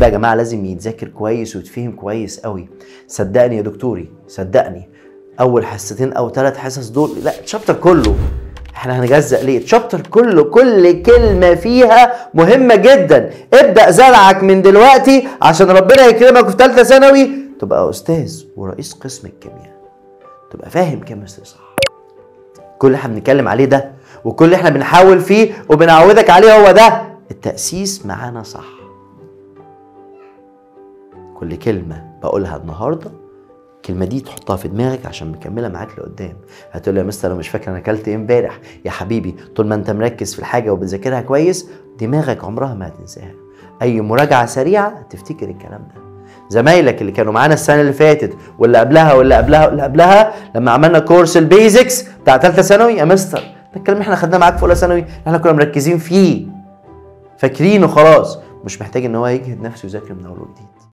بقى يا جماعه لازم يتذاكر كويس ويتفهم كويس قوي صدقني يا دكتوري صدقني اول حصتين او ثلاث حصص دول لا الشابتر كله احنا هنجزأ ليه الشابتر كله كل كلمه فيها مهمه جدا ابدا زرعك من دلوقتي عشان ربنا يكرمك في ثالثه ثانوي تبقى استاذ ورئيس قسم الكيمياء تبقى فاهم كيمستري صح كل اللي احنا بنتكلم عليه ده وكل اللي احنا بنحاول فيه وبنعودك عليه هو ده التأسيس معانا صح كل كلمة بقولها النهاردة الكلمة دي تحطها في دماغك عشان مكملة معاك لقدام هتقول لي يا مستر انا مش فاكر انا اكلت ايه امبارح يا حبيبي طول ما انت مركز في الحاجة وبتذاكرها كويس دماغك عمرها ما هتنساها اي مراجعة سريعة هتفتكر الكلام ده زمايلك اللي كانوا معانا السنه اللي فاتت واللي قبلها واللي قبلها واللي قبلها لما عملنا كورس البيزكس بتاع ثالثه ثانوي يا مستر ده الكلام اللي احنا خدناه معاك في اولى ثانوي احنا كنا مركزين فيه فاكرينه خلاص مش محتاج ان هو يجهد نفسه يذاكر من اول وجديد